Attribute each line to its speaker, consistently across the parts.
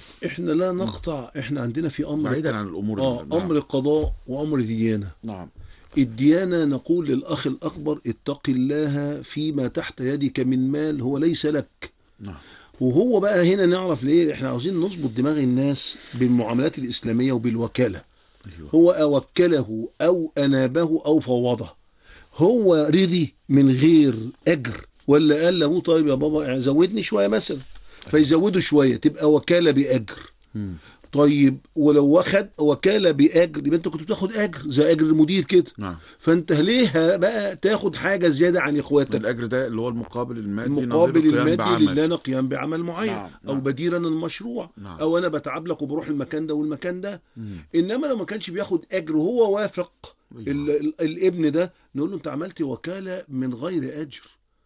Speaker 1: احنا لا نقطع احنا عندنا في امر
Speaker 2: بعيدا عن الامور
Speaker 1: اه
Speaker 2: ال- نعم.
Speaker 1: امر قضاء وامر ديانه
Speaker 2: نعم
Speaker 1: الديانه نقول للاخ الاكبر اتق الله فيما تحت يدك من مال هو ليس لك
Speaker 2: نعم
Speaker 1: وهو بقى هنا نعرف ليه احنا عاوزين نظبط دماغ الناس بالمعاملات الاسلاميه وبالوكاله
Speaker 2: ايوه
Speaker 1: هو اوكله او انابه او فوضه هو رضي من غير اجر ولا قال له طيب يا بابا زودني شويه مثلا فيزوده شويه تبقى وكاله باجر
Speaker 2: مم.
Speaker 1: طيب ولو واخد وكاله باجر يبقى انت كنت بتاخد اجر زي اجر المدير كده
Speaker 2: نعم
Speaker 1: فانت ليه بقى تاخد حاجه زياده عن اخواتك
Speaker 2: الاجر ده اللي هو المقابل المادي نظير
Speaker 1: المقابل
Speaker 2: القيام
Speaker 1: المادي
Speaker 2: بعمل.
Speaker 1: اللي انا قيام بعمل معين
Speaker 2: نعم،
Speaker 1: او
Speaker 2: نعم.
Speaker 1: بديرا المشروع
Speaker 2: نعم.
Speaker 1: او انا بتعب لك وبروح المكان ده والمكان ده
Speaker 2: مم.
Speaker 1: انما لو ما كانش بياخد اجر وهو وافق
Speaker 2: أيوة.
Speaker 1: ال ال الابن ده نقول له انت عملت وكاله من غير اجر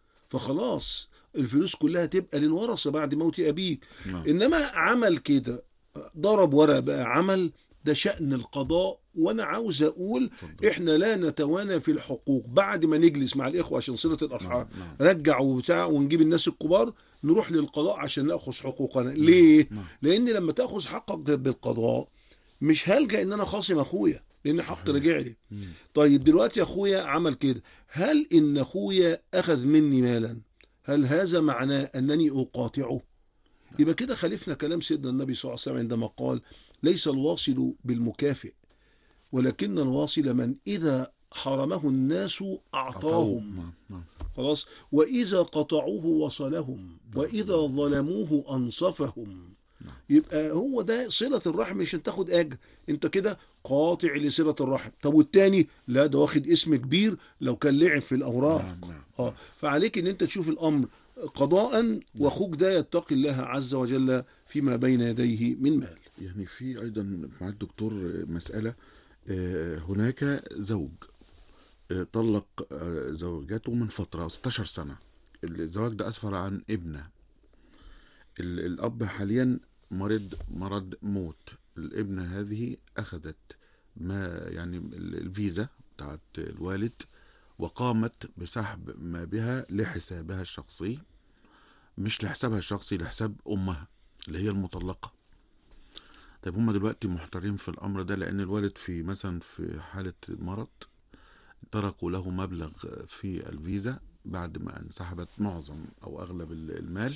Speaker 1: فخلاص الفلوس كلها تبقى للورثه بعد موت ابيك
Speaker 2: نعم.
Speaker 1: انما عمل كده ضرب ورق بقى عمل ده شأن القضاء وانا عاوز اقول
Speaker 2: اتفضل.
Speaker 1: احنا لا نتوانى في الحقوق بعد ما نجلس مع الاخوه عشان صله الارحام
Speaker 2: نعم، نعم.
Speaker 1: رجع وبتاع ونجيب الناس الكبار نروح للقضاء عشان ناخذ حقوقنا ليه
Speaker 2: نعم.
Speaker 1: لان لما تاخذ حقك بالقضاء مش هلجا ان انا خاصم اخويا لان حق راجع لي
Speaker 2: مم.
Speaker 1: طيب دلوقتي اخويا عمل كده هل ان اخويا اخذ مني مالا هل هذا معناه انني اقاطعه يبقى كده خالفنا كلام سيدنا النبي صلى الله عليه وسلم عندما قال ليس الواصل بالمكافئ ولكن الواصل من اذا حرمه الناس اعطاهم
Speaker 2: نعم، نعم.
Speaker 1: خلاص وإذا قطعوه وصلهم وإذا ظلموه أنصفهم يبقى هو ده صلة الرحم مش عشان تاخد أجر أنت كده قاطع لصلة الرحم طب والتاني لا ده واخد اسم كبير لو كان لعب في الأوراق
Speaker 2: نعم، نعم.
Speaker 1: اه فعليك ان انت تشوف الامر قضاء واخوك ده يتقي الله عز وجل فيما بين يديه من مال
Speaker 2: يعني في ايضا مع الدكتور مساله آه، هناك زوج آه، طلق آه، زوجته من فتره 16 سنه الزواج ده اسفر عن ابنه ال- الاب حاليا مرض مرض موت الابنه هذه اخذت ما يعني ال- الفيزا بتاعت الوالد وقامت بسحب ما بها لحسابها الشخصي مش لحسابها الشخصي لحساب امها اللي هي المطلقه طيب هم دلوقتي محتارين في الامر ده لان الوالد في مثلا في حاله مرض تركوا له مبلغ في الفيزا بعد ما انسحبت معظم او اغلب ال- المال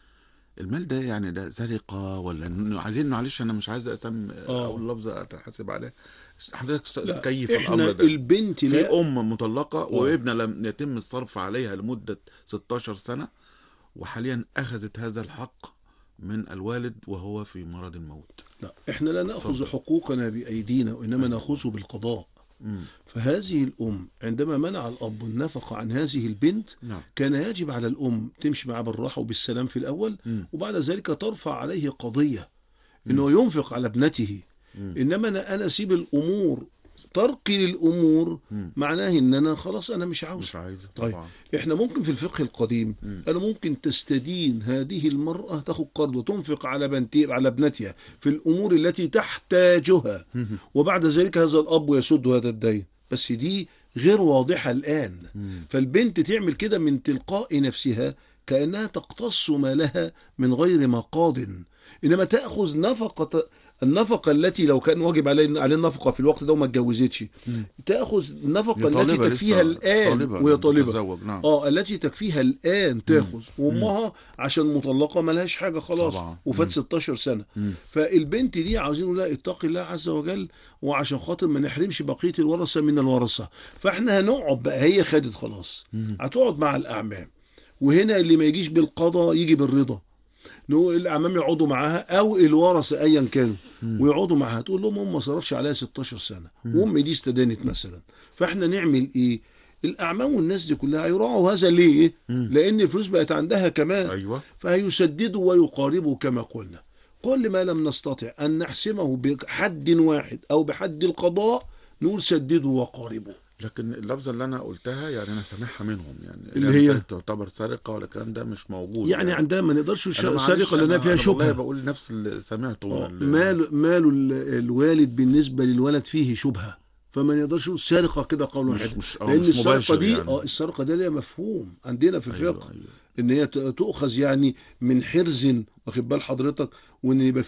Speaker 2: المال ده يعني ده سرقه ولا إنه عايزين معلش انا مش عايز اسم
Speaker 1: آه.
Speaker 2: او اللفظ اتحاسب عليه حضرتك س-
Speaker 1: لا،
Speaker 2: كيف
Speaker 1: احنا
Speaker 2: الامر ده
Speaker 1: البنت
Speaker 2: في
Speaker 1: لا
Speaker 2: ام مطلقه وابنه لم يتم الصرف عليها لمده 16 سنه وحاليا اخذت هذا الحق من الوالد وهو في مرض الموت
Speaker 1: لا احنا لا ناخذ
Speaker 2: اتفضل.
Speaker 1: حقوقنا بايدينا وانما ناخذه بالقضاء
Speaker 2: مم.
Speaker 1: فهذه الام عندما منع الاب النفقه عن هذه البنت
Speaker 2: نعم
Speaker 1: كان يجب على الام تمشي معاه بالراحه وبالسلام في الاول
Speaker 2: مم.
Speaker 1: وبعد ذلك ترفع عليه قضيه انه ينفق على ابنته
Speaker 2: مم.
Speaker 1: انما انا انا اسيب الامور ترقي للامور
Speaker 2: مم.
Speaker 1: معناه ان انا خلاص انا مش عاوز
Speaker 2: مش عايزه
Speaker 1: طيب.
Speaker 2: طبعا
Speaker 1: احنا ممكن في الفقه القديم
Speaker 2: مم.
Speaker 1: انا ممكن تستدين هذه المراه تاخذ قرض وتنفق على بنتي على ابنتها في الامور التي تحتاجها
Speaker 2: مم.
Speaker 1: وبعد ذلك هذا الاب يسد هذا الدين بس دي غير واضحه الان
Speaker 2: مم.
Speaker 1: فالبنت تعمل كده من تلقاء نفسها كانها تقتص مالها من غير مقاض انما تاخذ نفقه النفقه التي لو كان واجب عليه عليه النفقه في الوقت ده وما اتجوزتش
Speaker 2: مم.
Speaker 1: تاخذ النفقه
Speaker 2: هي
Speaker 1: التي
Speaker 2: طالبة
Speaker 1: تكفيها
Speaker 2: لسه،
Speaker 1: الان
Speaker 2: طالبة
Speaker 1: وهي طالبه
Speaker 2: تتزوج نعم
Speaker 1: اه التي تكفيها الان تاخذ وامها عشان مطلقه ملهاش حاجه خلاص
Speaker 2: طبعا.
Speaker 1: وفات
Speaker 2: مم.
Speaker 1: 16 سنه
Speaker 2: مم.
Speaker 1: فالبنت دي عاوزين نقول لها اتقي الله عز وجل وعشان خاطر ما نحرمش بقيه الورثه من الورثه فاحنا هنقعد بقى هي خدت خلاص
Speaker 2: مم.
Speaker 1: هتقعد مع الاعمام وهنا اللي ما يجيش بالقضاء يجي بالرضا نقول الاعمام يقعدوا معاها او الورثه ايا كانوا ويقعدوا معاها تقول لهم هم ما صرفش عليها 16 سنه وامي دي استدانت مثلا فاحنا نعمل ايه الاعمام والناس دي كلها هيراعوا هذا ليه لان الفلوس بقت عندها كمان
Speaker 2: ايوه
Speaker 1: فهيسددوا ويقاربوا كما قلنا كل ما لم نستطع أن نحسمه بحد واحد أو بحد القضاء نقول سددوا وقاربوا
Speaker 2: لكن اللفظه اللي انا قلتها يعني انا سامعها منهم يعني
Speaker 1: اللي
Speaker 2: لا
Speaker 1: هي؟
Speaker 2: مسألة تعتبر سرقه ولا الكلام ده مش موجود
Speaker 1: يعني عندها ما نقدرش
Speaker 2: أنا معلش،
Speaker 1: سرقة لأنها
Speaker 2: أنا-
Speaker 1: فيها
Speaker 2: أنا والله
Speaker 1: شبهة
Speaker 2: بقول نفس اللي سمعته
Speaker 1: آه،
Speaker 2: من ال-
Speaker 1: مال مال ال- الوالد بالنسبة للولد فيه شبهة فما نقدرش نقول سرقة كده قول
Speaker 2: مش
Speaker 1: واحد
Speaker 2: مش أو
Speaker 1: لأن
Speaker 2: مش
Speaker 1: السرقة
Speaker 2: مباشر
Speaker 1: دي
Speaker 2: يعني.
Speaker 1: اه السرقة دي ليها مفهوم عندنا في
Speaker 2: أيوة،
Speaker 1: الفقه
Speaker 2: أيوة.
Speaker 1: ان هي ت- تؤخذ يعني من حرز واخد بال حضرتك وان يبقى